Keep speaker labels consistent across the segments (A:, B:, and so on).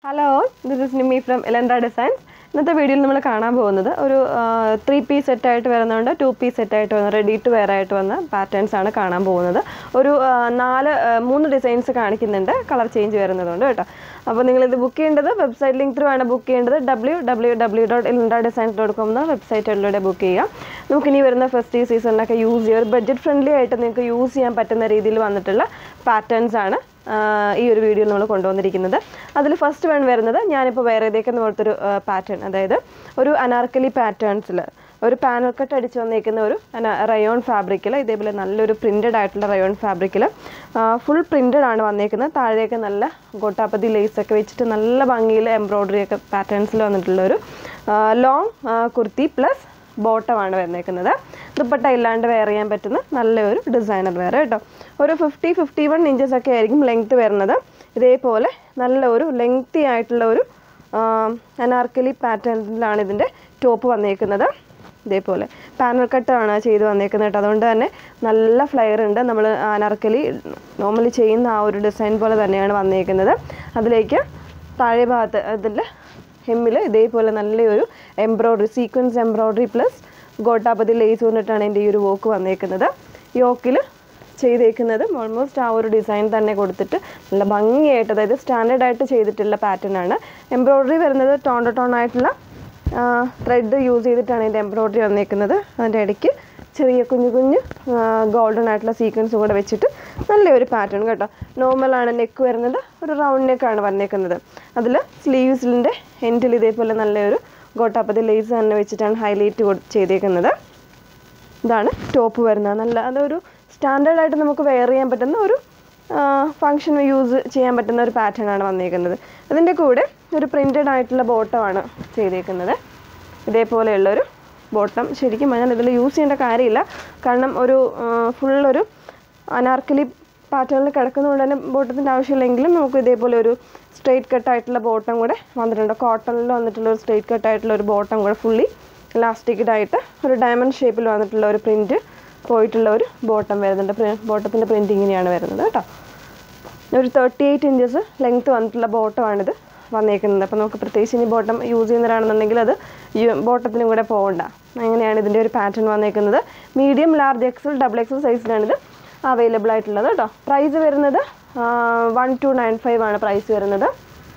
A: hello this is Nimi from Elanda designs ഇന്നത്തെ വീഡിയോയിൽ നമ്മൾ കാണാൻ പോകുന്നത് ഒരു ത്രീ പീസ് സെറ്റായിട്ട് വരുന്നുണ്ട് ടു പീസ് സെറ്റായിട്ട് വന്ന റെഡി ടു വെയർ ആയിട്ട് വന്ന പാറ്റേൺസ് ആണ് കാണാൻ പോകുന്നത് ഒരു ആ, നാല് ആ, മൂന്ന് ഡിസൈൻസ് കാണിക്കുന്നുണ്ട് കളർ ചേഞ്ച് വരുന്നതുകൊണ്ട് കേട്ടോ അപ്പോൾ നിങ്ങളിത് ബുക്ക് ചെയ്യേണ്ടത് വെബ്സൈറ്റ് ലിങ്ക് ത്രൂ ആണ് ബുക്ക് ചെയ്യേണ്ടത് W W W dot Elinda designs dot com എന്ന വെബ്സൈറ്റിലൂടെ ബുക്ക് ചെയ്യാം നമുക്ക് ഇനി വരുന്ന ഫെസ്റ്റീവ് സീസണിനൊക്കെ യൂസ് ചെയ്യാം ഒരു ബഡ്ജറ്റ് ഫ്രണ്ട്ലി ആയിട്ട് നിങ്ങൾക്ക് യൂസ് ചെയ്യാൻ പറ്റുന്ന രീതിയിൽ വന്നിട്ടുള്ള പാറ്റേൺസ് ആണ് ആഹ് ഈ ഒരു വീഡിയോ നമ്മൾ കൊണ്ടുവന്നിരിക്കുന്നത് അതിൽ ഫസ്റ്റ് വൺ വരുന്നത് ഞാനിപ്പോൾ വേറെ ഏതേക്കെന്ന് പോലത്തെ ഒരു പാറ്റേൺ അതായത് ഒരു അനാർക്കലി പാറ്റേൺസിൽ ഒരു പാനൽ കട്ട് അടിച്ച് വന്നേക്കുന്ന ഒരു റയോൺ ഫാബ്രിക്കിൽ ഇതേപോലെ നല്ലൊരു പ്രിൻറ്റഡ് ആയിട്ടുള്ള റയോൺ ഫാബ്രിക്കിൽ ഫുൾ പ്രിൻറ്റഡ് ആണ് വന്നേക്കുന്നത് താഴെയൊക്കെ നല്ല ഗോട്ടാപ്പതി ലേസ് ഒക്കെ വെച്ചിട്ട് നല്ല ഭംഗിയിൽ എംബ്രോയ്ഡറി ഒക്കെ പാറ്റേൺസിൽ വന്നിട്ടുള്ള ഒരു ലോങ് കുർത്തി പ്ലസ് ബോട്ടമാണ് വന്നേക്കുന്നത് ദുപ്പട്ട ഇല്ലാണ്ട് വെയർ ചെയ്യാൻ പറ്റുന്ന നല്ലൊരു ഡിസൈനർ വെയർ കേട്ടോ ഒരു ഫിഫ്റ്റി ഫിഫ്റ്റി വൺ ഇഞ്ചസ് ഒക്കെ ആയിരിക്കും ലെങ്ത് വരുന്നത് ഇതേപോലെ നല്ല ഒരു ലെങ്തി ആയിട്ടുള്ള ഒരു അനാർക്കലി പാറ്റേണിലാണ് ഇതിൻ്റെ ടോപ്പ് വന്നേക്കുന്നത് ഇതേപോലെ പാനൽ കട്ടാണ് ചെയ്ത് വന്നേക്കുന്നത് കേട്ടോ അതുകൊണ്ട് തന്നെ നല്ല ഫ്ലെയർ ഉണ്ട് നമ്മൾ അനാർക്കലി നോർമലി ചെയ്യുന്ന ആ ഒരു ഡിസൈൻ പോലെ തന്നെയാണ് വന്നേക്കുന്നത് അതിലേക്ക് താഴെ ഭാഗത്ത് അതിൽ ഹെമ്മിൽ ഇതേപോലെ നല്ലൊരു embroidery sequence embroidery plus gotapatti lace കൊണ്ടിട്ടാണ് എൻ്റെ ഈ ഒരു വർക്ക് വന്നേക്കുന്നത് യോക്കിൽ ചെയ്തേക്കുന്നത് ഓൾമോസ്റ്റ് ആ ഒരു ഡിസൈൻ തന്നെ കൊടുത്തിട്ട് നല്ല ഭംഗിയായിട്ട് അതായത് സ്റ്റാൻഡേർഡ് ആയിട്ട് ചെയ്തിട്ടുള്ള പാറ്റേൺ ആണ് എംബ്രോയ്ഡറി വരുന്നത് ടോൺ ടോൺ ആയിട്ടുള്ള ത്രെഡ് യൂസ് ചെയ്തിട്ടാണ് ഇതിൻ്റെ എംബ്രോയ്ഡറി വന്നേക്കുന്നത് അതിൻ്റെ ഇടയ്ക്ക് ചെറിയ കുഞ്ഞു കുഞ്ഞു ഗോൾഡൻ ആയിട്ടുള്ള സീക്വൻസും കൂടെ വെച്ചിട്ട് നല്ലൊരു പാറ്റേൺ കേട്ടോ നോർമലാണ് നെക്ക് വരുന്നത് ഒരു റൗണ്ട് നെക്കാണ് വന്നേക്കുന്നത് അതിൽ സ്ലീവ്സിൻ്റെ എൻഡിൽ ഇതേപോലെ നല്ലൊരു ഗോട്ടാപ്പതി ലേസ് തന്നെ വെച്ചിട്ടാണ് ഹൈലൈറ്റ് ചെയ്തേക്കുന്നത് ഇതാണ് ടോപ്പ് വരുന്നത് നല്ല അതൊരു സ്റ്റാൻഡേർഡ് ആയിട്ട് നമുക്ക് വെയർ ചെയ്യാൻ പറ്റുന്ന ഒരു ഫങ്ഷൻ യൂസ് ചെയ്യാൻ പറ്റുന്ന ഒരു പാറ്റേൺ ആണ് വന്നേക്കുന്നത് അതിൻ്റെ കൂടെ ഒരു പ്രിൻറ്റഡ് ആയിട്ടുള്ള ബോട്ടമാണ് ചെയ്തേക്കുന്നത് ഇതേപോലെയുള്ളൊരു ബോട്ടം ശരിക്കും ഞാൻ ഇതിൽ യൂസ് ചെയ്യേണ്ട കാര്യമില്ല കാരണം ഒരു ഫുള്ളൊരു അനാർക്കലി പാറ്റേണിൽ കിടക്കുന്നതുകൊണ്ട് തന്നെ ബോട്ടത്തിൻ്റെ ആവശ്യമില്ലെങ്കിലും നമുക്ക് ഇതേപോലെ ഒരു സ്ട്രെയിറ്റ് കട്ട് ആയിട്ടുള്ള ബോട്ടം കൂടെ വന്നിട്ടുണ്ട് കോട്ടണിൽ വന്നിട്ടുള്ള ഒരു സ്ട്രെയിറ്റ് കട്ട് ആയിട്ടുള്ള ഒരു ബോട്ടം കൂടെ ഫുള്ളി ഇലാസ്റ്റിക്കഡ് ആയിട്ട് ഒരു ഡയമണ്ട് ഷേപ്പിൽ വന്നിട്ടുള്ള ഒരു പ്രിൻറ്റ് പോയിട്ടുള്ള ഒരു ബോട്ടം വരുന്നുണ്ട് ബോട്ടത്തിൻ്റെ പ്രിൻറ്റ് ഇങ്ങനെയാണ് വരുന്നത് കേട്ടോ ഒരു തേർട്ടി എയ്റ്റ് ഇഞ്ചസ് ലെങ്ത്ത് വന്നിട്ടുള്ള ബോട്ടമാണിത് വന്നേക്കുന്നത് അപ്പോൾ നമുക്ക് പ്രത്യേകിച്ച് ഇനി ബോട്ടം യൂസ് ചെയ്യുന്നവരാണെന്നുണ്ടെങ്കിൽ അത് ബോട്ടത്തിനും കൂടെ പോകണ്ട അങ്ങനെയാണ് ഇതിൻ്റെ ഒരു പാറ്റേൺ വന്നേക്കുന്നത് medium large XL double XL സൈസിലാണിത് അവൈലബിൾ ആയിട്ടുള്ളത് കേട്ടോ പ്രൈസ് വരുന്നത് വൺ ടു നയൻ ഫൈവ് ആണ് പ്രൈസ് വരുന്നത്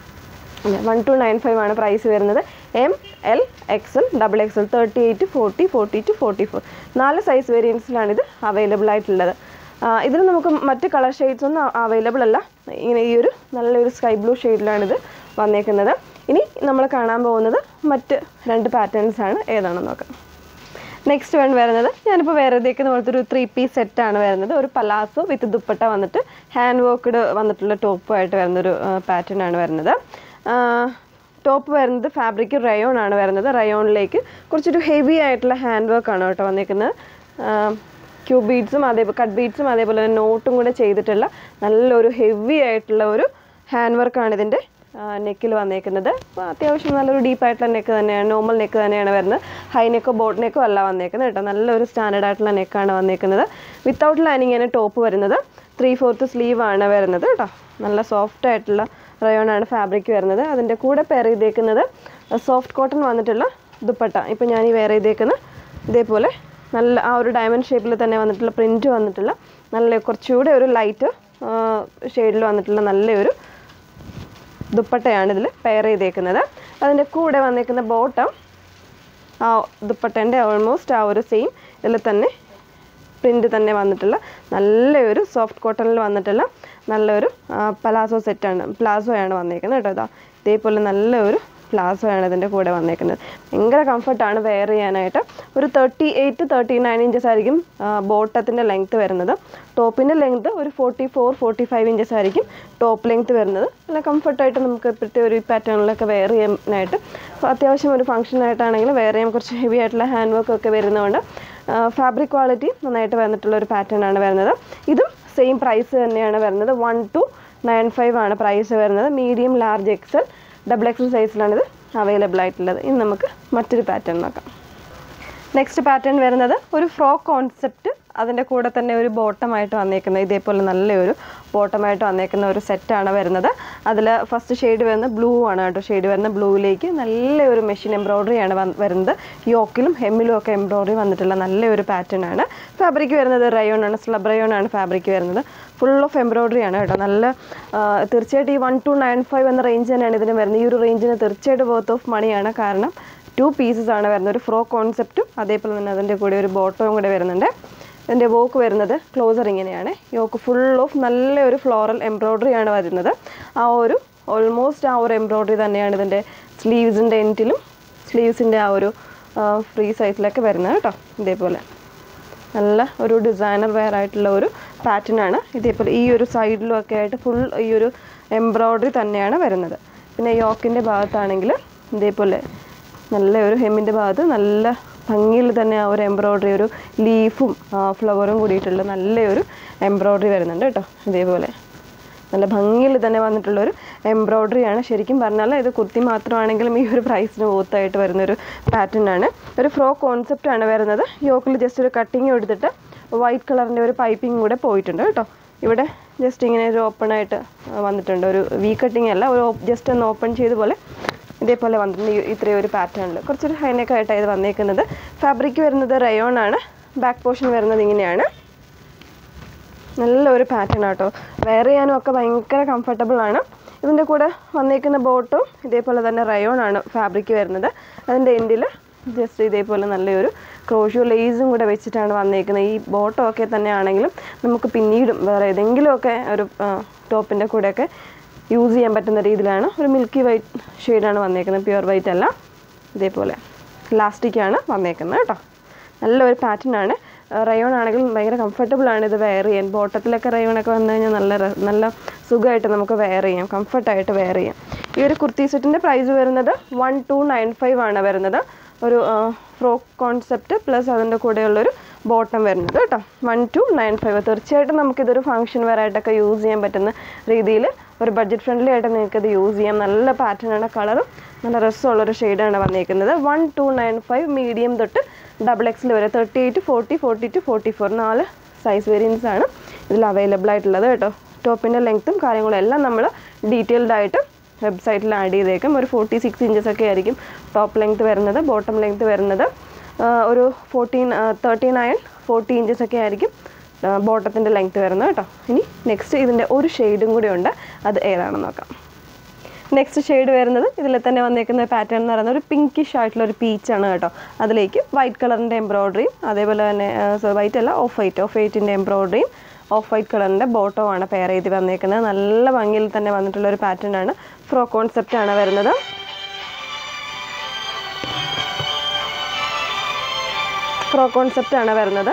A: വൺ ടു നയൻ ഫൈവ് ആണ് പ്രൈസ് വരുന്നത് M L XL double XL thirty eight forty forty two forty four നാല് സൈസ് വേരിയൻസിലാണ് ഇത് അവൈലബിൾ ആയിട്ടുള്ളത് ഇതിൽ നമുക്ക് മറ്റ് കളർ ഷെയ്ഡ്സ് ഒന്നും അവൈലബിൾ അല്ല ഇങ്ങനെ ഈ ഒരു നല്ലൊരു സ്കൈ ബ്ലൂ ഷെയ്ഡിലാണിത് വന്നേക്കുന്നത് ഇനി നമ്മൾ കാണാൻ പോകുന്നത് മറ്റ് രണ്ട് പാറ്റേൺസ് ആണ് ഏതാണെന്ന് നോക്കാം നെക്സ്റ്റ് വൺ വരുന്നത് ഞാനിപ്പോൾ വേറെ ഇതേക്കുന്ന പോലത്തെ ഒരു ത്രീ പീസ് സെറ്റാണ് വരുന്നത് ഒരു പലാസോ വിത്ത് ദുപ്പട്ട വന്നിട്ട് ഹാൻഡ് വർക്ക്ഡ് വന്നിട്ടുള്ള ടോപ്പുമായിട്ട് വരുന്നൊരു പാറ്റേൺ ആണ് വരുന്നത് ടോപ്പ് വരുന്നത് ഫാബ്രിക് റയോൺ ആണ് വരുന്നത് റയോണിലേക്ക് കുറച്ചൊരു ഹെവി ആയിട്ടുള്ള ഹാൻഡ് വർക്ക് ആണ് കേട്ടോ വന്നിരിക്കുന്നത് ക്യൂ ബീഡ്സും അതേപോലെ കട്ട് ബീഡ്സും അതേപോലെ തന്നെ നോട്ടും കൂടെ ചെയ്തിട്ടുള്ള നല്ലൊരു ഹെവി ആയിട്ടുള്ള ഒരു ഹാൻഡ് വർക്കാണ് ഇതിൻ്റെ നെക്കിൽ വന്നേക്കുന്നത് അപ്പോൾ അത്യാവശ്യം നല്ലൊരു ഡീപ്പായിട്ടുള്ള നെക്ക് തന്നെയാണ് നോർമൽ നെക്ക് തന്നെയാണ് വരുന്നത് ഹൈ നെക്കോ ബോട്ട് നെക്കോ അല്ല വന്നേക്കുന്നത് കേട്ടോ നല്ലൊരു സ്റ്റാൻഡേർഡ് ആയിട്ടുള്ള നെക്കാണ് വന്നേക്കുന്നത് വിത്തൗട്ട് ലൈനിങ് ആണ് ടോപ്പ് വരുന്നത് ത്രീ ഫോർത്ത് സ്ലീവ് ആണ് വരുന്നത് കേട്ടോ നല്ല സോഫ്റ്റ് ആയിട്ടുള്ള റയോൺ ആണ് ഫാബ്രിക് വരുന്നത് അതിൻ്റെ കൂടെ പെയർ ചെയ്തേക്കുന്നത് സോഫ്റ്റ് കോട്ടൺ വന്നിട്ടുള്ള ദുപ്പട്ട ഇപ്പോൾ ഞാൻ ഈ വേറെ ചെയ്തേക്കുന്ന ഇതേപോലെ നല്ല ആ ഒരു ഡയമണ്ട് ഷേപ്പിൽ തന്നെ വന്നിട്ടുള്ള പ്രിൻറ്റ് വന്നിട്ടുള്ള നല്ല കുറച്ചുകൂടെ ഒരു ലൈറ്റ് ഷെയ്ഡിൽ വന്നിട്ടുള്ള നല്ലൊരു ദുപ്പട്ടയാണ് ഇതിൽ പെയർ ചെയ്തേക്കുന്നത് അതിൻ്റെ കൂടെ വന്നേക്കുന്ന ബോട്ടം ആ ദുപ്പട്ടേൻ്റെ ഓൾമോസ്റ്റ് ആ ഒരു സെയിം ഇതിൽ തന്നെ പ്രിൻ്റ് തന്നെ വന്നിട്ടുള്ള നല്ലൊരു സോഫ്റ്റ് കോട്ടണിൽ വന്നിട്ടുള്ള നല്ലൊരു പലാസോ സെറ്റാണ് പ്ലാസോയാണ് വന്നേക്കുന്നത് കേട്ടോ ഇതാ ഇതേപോലെ നല്ലൊരു പ്ലാസോയാണ് ഇതിൻ്റെ കൂടെ വന്നേക്കുന്നത് ഭയങ്കര കംഫർട്ടാണ് വെയർ ചെയ്യാനായിട്ട് ഒരു thirty eight thirty nine inches ആയിരിക്കും ബോട്ടത്തിൻ്റെ ലെങ്ത്ത് വരുന്നത് ടോപ്പിൻ്റെ ലെങ്ത്ത് ഒരു forty four forty five inches ആയിരിക്കും ടോപ്പ് ലെങ്ത്ത് വരുന്നത് നല്ല കംഫർട്ടായിട്ട് നമുക്ക് ഇപ്പോഴത്തെ ഒരു പാറ്റേണിലൊക്കെ വെയർ ചെയ്യാനായിട്ട് അപ്പോൾ അത്യാവശ്യം ഒരു ഫംഗ്ഷനായിട്ടാണെങ്കിലും വെയർ ചെയ്യാൻ കുറച്ച് ഹെവി ആയിട്ടുള്ള ഹാൻഡ് വർക്ക് ഒക്കെ വരുന്നതുകൊണ്ട് ഫാബ്രിക് ക്വാളിറ്റി നന്നായിട്ട് വന്നിട്ടുള്ള ഒരു പാറ്റേൺ ആണ് വരുന്നത് ഇതും സെയിം പ്രൈസ് തന്നെയാണ് വരുന്നത് വൺ ടു നയൻ ഫൈവ് ആണ് പ്രൈസ് വരുന്നത് medium large XL double XL സൈസിലാണിത് അവൈലബിൾ ആയിട്ടുള്ളത് ഇനി നമുക്ക് മറ്റൊരു പാറ്റേൺ നോക്കാം നെക്സ്റ്റ് പാറ്റേൺ വരുന്നത് ഒരു ഫ്രോക്ക് കോൺസെപ്റ്റ് അതിൻ്റെ കൂടെ തന്നെ ഒരു ബോട്ടമായിട്ട് വന്നേക്കുന്ന ഇതേപോലെ നല്ലൊരു ബോട്ടമായിട്ട് വന്നേക്കുന്ന ഒരു സെറ്റാണ് വരുന്നത് അതിൽ ഫസ്റ്റ് ഷെയ്ഡ് വരുന്നത് ബ്ലൂ ആണ് കേട്ടോ ഷെയ്ഡ് വരുന്ന ബ്ലൂവിലേക്ക് നല്ലൊരു മെഷീൻ എംബ്രോയ്ഡറി ആണ് വന്ന് വരുന്നത് യോക്കിലും ഹെമ്മിലും ഒക്കെ എംബ്രോയ്ഡറി വന്നിട്ടുള്ള നല്ലൊരു പാറ്റേൺ ആണ് ഫാബ്രിക് വരുന്നത് റയോൺ ആണ് സ്ലബ് റയോൺ ആണ് ഫാബ്രിക് വരുന്നത് ഫുൾ ഓഫ് എംബ്രോയ്ഡറി ആണ് കേട്ടോ നല്ല ആ, തീർച്ചയായിട്ടും ഈ വൺ ടു നയൻ ഫൈവ് എന്ന റേഞ്ച് തന്നെയാണ് ഇതിന് വരുന്നത് ഈ ഒരു റേഞ്ചിന് തീർച്ചയായിട്ടും വർത്ത് ഓഫ് മണിയാണ് കാരണം ടു പീസസ് ആണ് വരുന്നത് ഒരു ഫ്രോ കോൺസെപ്റ്റും അതേപോലെ തന്നെ അതിൻ്റെ കൂടെ ഒരു ബോട്ടവും കൂടെ വരുന്നുണ്ട് ഇതിൻ്റെ വോക്ക് വരുന്നത് ക്ലോസർ ഇങ്ങനെയാണ് യോക്ക് ഫുൾ ഓഫ് നല്ലൊരു ഫ്ലോറൽ എംബ്രോയ്ഡറി ആണ് വരുന്നത് ആ ഒരു ഓൾമോസ്റ്റ് ആ ഒരു എംബ്രോയ്ഡറി തന്നെയാണ് ഇതിൻ്റെ സ്ലീവ്സിൻ്റെ എൻറ്റിലും സ്ലീവ്സിൻ്റെ ആ ഒരു ഫ്രീ സൈസിലൊക്കെ വരുന്നത് കേട്ടോ ഇതേപോലെ നല്ല ഒരു ഡിസൈനർ വെയർ ആയിട്ടുള്ള ഒരു പാറ്റേൺ ആണ് ഇതേപോലെ ഈ ഒരു സൈഡിലും ഒക്കെ ആയിട്ട് ഫുൾ ഈ ഒരു എംബ്രോയ്ഡറി തന്നെയാണ് വരുന്നത് പിന്നെ യോക്കിൻ്റെ ഭാഗത്താണെങ്കിൽ ഇതേപോലെ നല്ല ഒരു ഹെമ്മിൻ്റെ ഭാഗത്ത് നല്ല ഭംഗിയിൽ തന്നെ ആ ഒരു എംബ്രോയ്ഡറി ഒരു ലീഫും ഫ്ലവറും കൂടിയിട്ടുള്ള നല്ലൊരു എംബ്രോയ്ഡറി വരുന്നുണ്ട് കേട്ടോ ഇതേപോലെ നല്ല ഭംഗിയിൽ തന്നെ വന്നിട്ടുള്ളൊരു എംബ്രോയ്ഡറി ആണ് ശരിക്കും പറഞ്ഞാൽ ഇത് കുർത്തി മാത്രമാണെങ്കിലും ഈ ഒരു പ്രൈസിന് ഓത്തായിട്ട് വരുന്നൊരു പാറ്റേൺ ആണ് ഒരു ഫ്രോ കോൺസെപ്റ്റ് ആണ് വരുന്നത് യോക്കിൽ ജസ്റ്റ് ഒരു കട്ടിങ് എടുത്തിട്ട് വൈറ്റ് കളറിൻ്റെ ഒരു പൈപ്പിംഗ് കൂടെ പോയിട്ടുണ്ട് കേട്ടോ ഇവിടെ ജസ്റ്റ് ഇങ്ങനെ ഒരു ഓപ്പൺ ആയിട്ട് വന്നിട്ടുണ്ട് ഒരു വി കട്ടിങ് അല്ല ഒരു ജസ്റ്റ് ഒന്ന് ഓപ്പൺ ചെയ്ത പോലെ ഇതേപോലെ വന്നിട്ടുണ്ട് ഈ- ഇത്രയും ഒരു പാറ്റേണിൽ കുറച്ചൊരു ഹൈനെക്ക് ആയിട്ടാണ് ഇത് വന്നേക്കുന്നത് ഫാബ്രിക് വരുന്നത് റയോൺ ആണ് ബാക്ക് പോർഷൻ വരുന്നത് ഇങ്ങനെയാണ് നല്ലൊരു പാറ്റേൺ ആട്ടോ വെയർ ചെയ്യാനും ഒക്കെ ഭയങ്കര കംഫർട്ടബിൾ ആണ് ഇതിൻ്റെ കൂടെ വന്നേക്കുന്ന ബോട്ടും ഇതേപോലെ തന്നെ റയോൺ ആണ് ഫാബ്രിക് വരുന്നത് അതിൻ്റെ എൻഡിൽ ജസ്റ്റ് ഇതേപോലെ നല്ലൊരു ക്രോഷ്യോ ലേസും കൂടെ വെച്ചിട്ടാണ് വന്നേക്കുന്നത് ഈ ബോട്ടം ഒക്കെ തന്നെ ആണെങ്കിലും നമുക്ക് പിന്നീടും വേറെ ഏതെങ്കിലുമൊക്കെ ഒരു ടോപ്പിൻ്റെ കൂടെയൊക്കെ യൂസ് ചെയ്യാൻ പറ്റുന്ന രീതിയിലാണ് ഒരു മിൽക്കി വൈറ്റ് ഷെയ്ഡാണ് വന്നേക്കുന്നത് പ്യുവർ വൈറ്റ് അല്ല ഇതേപോലെ ലാസ്റ്റിക്കാണ് വന്നേക്കുന്നത് കേട്ടോ നല്ലൊരു പാറ്റേൺ ആണ് റയോൺ ആണെങ്കിലും ഭയങ്കര കംഫർട്ടബിൾ ആണ് ഇത് വെയർ ചെയ്യാൻ ബോട്ടത്തിലൊക്കെ റയോൺ ഒക്കെ വന്നു കഴിഞ്ഞാൽ നല്ല ര- നല്ല സുഖമായിട്ട് നമുക്ക് വെയർ ചെയ്യാം കംഫർട്ടായിട്ട് വെയർ ചെയ്യാം ഈ ഒരു കുർത്തി സെറ്റിൻ്റെ പ്രൈസ് വരുന്നത് വൺ ടു നയൻ ഫൈവ് ആണ് വരുന്നത് ഒരു ഫ്രോക്ക് കോൺസെപ്റ്റ് പ്ലസ് അതിൻ്റെ കൂടെയുള്ളൊരു ബോട്ടം വരുന്നത് കേട്ടോ വൺ ടു നയൻ ഫൈവ് തീർച്ചയായിട്ടും നമുക്കിതൊരു ഫംഗ്ഷൻ വെയർ ആയിട്ടൊക്കെ യൂസ് ചെയ്യാൻ പറ്റുന്ന രീതിയിൽ ഒരു ബഡ്ജറ്റ് ഫ്രണ്ട്ലി ആയിട്ട് നിങ്ങൾക്ക് ഇത് യൂസ് ചെയ്യാം നല്ല പാറ്റേൺ ആണ് കളറും നല്ല രസമുള്ളൊരു ഷെയ്ഡാണ് വന്നിരിക്കുന്നത് one two nine five medium തൊട്ട് ഡബിൾ എക്സിൽ വരെ thirty eight forty forty two forty four നാല് സൈസ് വേരിയൻസ് ആണ് ഇതിൽ അവൈലബിൾ ആയിട്ടുള്ളത് കേട്ടോ ടോപ്പിൻ്റെ ലെങ്ത്തും കാര്യങ്ങളും എല്ലാം നമ്മൾ ഡീറ്റെയിൽഡ് ആയിട്ട് വെബ്സൈറ്റിൽ ആഡ് ചെയ്തേക്കും ഒരു ഫോർട്ടി സിക്സ് ഇഞ്ചസ് ഒക്കെ ആയിരിക്കും ടോപ്പ് ലെങ്ത് വരുന്നത് ബോട്ടം ലെങ്ത് വരുന്നത് ആ, ഒരു fourteen thirty nine forty inches ഒക്കെ ആയിരിക്കും ബോട്ടത്തിൻ്റെ ലെങ്ത് വരുന്നത് കേട്ടോ ഇനി നെക്സ്റ്റ് ഇതിൻ്റെ ഒരു ഷെയ്ഡും കൂടി ഉണ്ട് അത് ഏതാണെന്ന് നോക്കാം നെക്സ്റ്റ് ഷെയ്ഡ് വരുന്നത് ഇതിൽ തന്നെ വന്നേക്കുന്ന പാറ്റേൺ എന്ന് പറയുന്നത് ഒരു പിങ്കിഷ് ആയിട്ടുള്ള ഒരു പീച്ചാണ് കേട്ടോ അതിലേക്ക് വൈറ്റ് കളറിൻ്റെ എംബ്രോയ്ഡറിയും അതേപോലെ തന്നെ വൈറ്റ് അല്ല ഓഫ് വൈറ്റ് ഓഫ് വൈറ്റിൻ്റെ എംബ്രോയ്ഡറിയും ഓഫ് വൈറ്റ് കളറിൻ്റെ ബോട്ടവുമാണ് പെയർ ചെയ്ത് വന്നേക്കുന്നത് നല്ല ഭംഗിയിൽ തന്നെ വന്നിട്ടുള്ള ഒരു പാറ്റേൺ ആണ് ഫ്രോ കോൺസെപ്റ്റ് ആണ് വരുന്നത് ഫ്രോ കോൺസെപ്റ്റ് ആണ് വരുന്നത്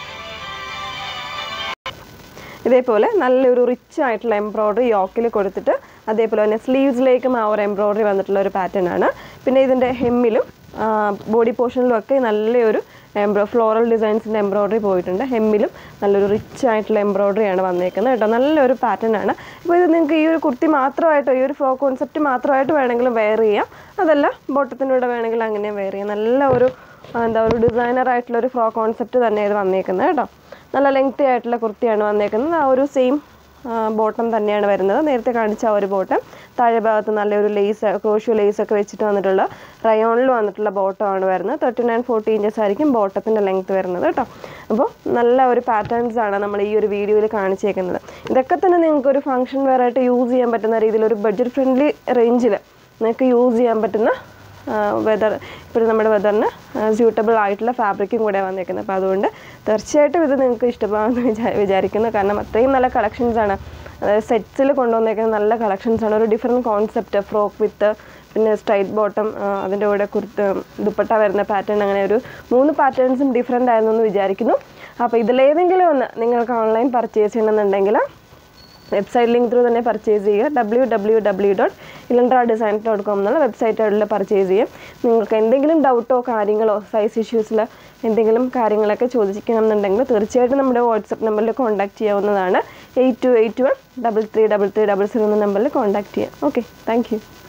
A: ഇതേപോലെ നല്ലൊരു റിച്ച് ആയിട്ടുള്ള എംബ്രോയ്ഡറി യോക്കിൽ കൊടുത്തിട്ട് അതേപോലെ തന്നെ സ്ലീവ്സിലേക്കും ആ ഒരു എംബ്രോയ്ഡറി വന്നിട്ടുള്ള ഒരു പാറ്റേൺ ആണ് പിന്നെ ഇതിൻ്റെ ഹെമ്മിലും ബോഡി പോർഷനിലും ഒക്കെ നല്ലൊരു എംബ്രോ ഫ്ലോറൽ ഡിസൈൻസിൻ്റെ എംബ്രോയ്ഡറി പോയിട്ടുണ്ട് ഹെമ്മിലും നല്ലൊരു റിച്ച് ആയിട്ടുള്ള എംബ്രോയ്ഡറി ആണ് വന്നേക്കുന്നത് കേട്ടോ നല്ലൊരു പാറ്റേൺ ആണ് ഇപ്പോൾ ഇത് നിങ്ങൾക്ക് ഈ ഒരു കുർത്തി മാത്രമായിട്ടോ ഈ ഒരു ഫ്രോ കോൺസെപ്റ്റ് മാത്രമായിട്ട് വേണമെങ്കിലും വെയർ ചെയ്യാം അതല്ല ബോട്ടത്തിൻ്റെ കൂടെ വേണമെങ്കിൽ അങ്ങനെ വെയർ ചെയ്യാം നല്ല ഒരു ആ, എന്താ ഒരു ഡിസൈനർ ആയിട്ടുള്ള ഒരു ഫ്രോ കോൺസെപ്റ്റ് തന്നെ ഇത് വന്നേക്കുന്നത് കേട്ടോ നല്ല ലെങ്തി ആയിട്ടുള്ള കുർത്തിയാണ് വന്നേക്കുന്നത് ആ ഒരു സെയിം ബോട്ടം തന്നെയാണ് വരുന്നത് നേരത്തെ കാണിച്ച ആ ഒരു ബോട്ടം താഴെ ഭാഗത്ത് നല്ലൊരു ലേസ് ക്രോഷ്യോ ലേസ് ഒക്കെ വെച്ചിട്ട് വന്നിട്ടുള്ള റയോണിൽ വന്നിട്ടുള്ള ബോട്ടമാണ് വരുന്നത് തേർട്ടി നയൻ ഫോർട്ടി ഇഞ്ചസ് ആയിരിക്കും ബോട്ടത്തിൻ്റെ ലെങ്ത് വരുന്നത് കേട്ടോ അപ്പോൾ നല്ല ഒരു പാറ്റേൺസ് ആണ് നമ്മൾ ഈ ഒരു വീഡിയോയിൽ കാണിച്ചേക്കുന്നത് ഇതൊക്കെ തന്നെ നിങ്ങൾക്ക് ഒരു ഫംഗ്ഷൻ വെയർ ആയിട്ട് യൂസ് ചെയ്യാൻ പറ്റുന്ന രീതിയിൽ ഒരു ബഡ്ജറ്റ് ഫ്രണ്ട്ലി റേഞ്ചിൽ നിങ്ങൾക്ക് യൂസ് ചെയ്യാൻ പറ്റുന്ന വെതർ ഇപ്പോഴും നമ്മുടെ വെതറിന് സ്യൂട്ടബിൾ ആയിട്ടുള്ള ഫാബ്രിക്കും കൂടെ വന്നേക്കുന്നത് അപ്പോൾ അതുകൊണ്ട് തീർച്ചയായിട്ടും ഇത് നിങ്ങൾക്ക് ഇഷ്ടമാകുമെന്ന് വിചാ വിചാരിക്കുന്നു കാരണം അത്രയും നല്ല കളക്ഷൻസ് ആണ് അതായത് സെറ്റ്സിൽ കൊണ്ടുവന്നേക്കുന്ന നല്ല കളക്ഷൻസ് ആണ് ഒരു ഡിഫറെൻറ്റ് കോൺസെപ്റ്റ് ഫ്രോക്ക് വിത്ത് പിന്നെ സ്ട്രൈറ്റ് ബോട്ടം അതിൻ്റെ കൂടെ കുർത്ത ദുപ്പട്ട വരുന്ന പാറ്റേൺ അങ്ങനെ ഒരു മൂന്ന് പാറ്റേൺസും ഡിഫറെൻ്റ് ആയിരുന്നു എന്ന് വിചാരിക്കുന്നു അപ്പോൾ ഇതിലേതെങ്കിലും ഒന്ന് നിങ്ങൾക്ക് ഓൺലൈൻ പർച്ചേസ് ചെയ്യണമെന്നുണ്ടെങ്കിൽ വെബ്സൈറ്റ് ലിങ്ക് ത്രൂ തന്നെ പർച്ചേസ് ചെയ്യുക W W W dot Elantra design dot com എന്നുള്ള വെബ്സൈറ്റിൽ പർച്ചേസ് ചെയ്യാം നിങ്ങൾക്ക് എന്തെങ്കിലും ഡൗട്ടോ കാര്യങ്ങളോ സൈസ് ഇഷ്യൂസിൽ എന്തെങ്കിലും കാര്യങ്ങളൊക്കെ ചോദിക്കണമെന്നുണ്ടെങ്കിൽ തീർച്ചയായിട്ടും നമ്മുടെ വാട്സപ്പ് നമ്പറിൽ കോൺടാക്ട് ചെയ്യാവുന്നതാണ് eight two eight one double three double three double zero എന്ന നമ്പറിൽ കോൺടാക്ട് ചെയ്യാം ഓക്കെ താങ്ക് യു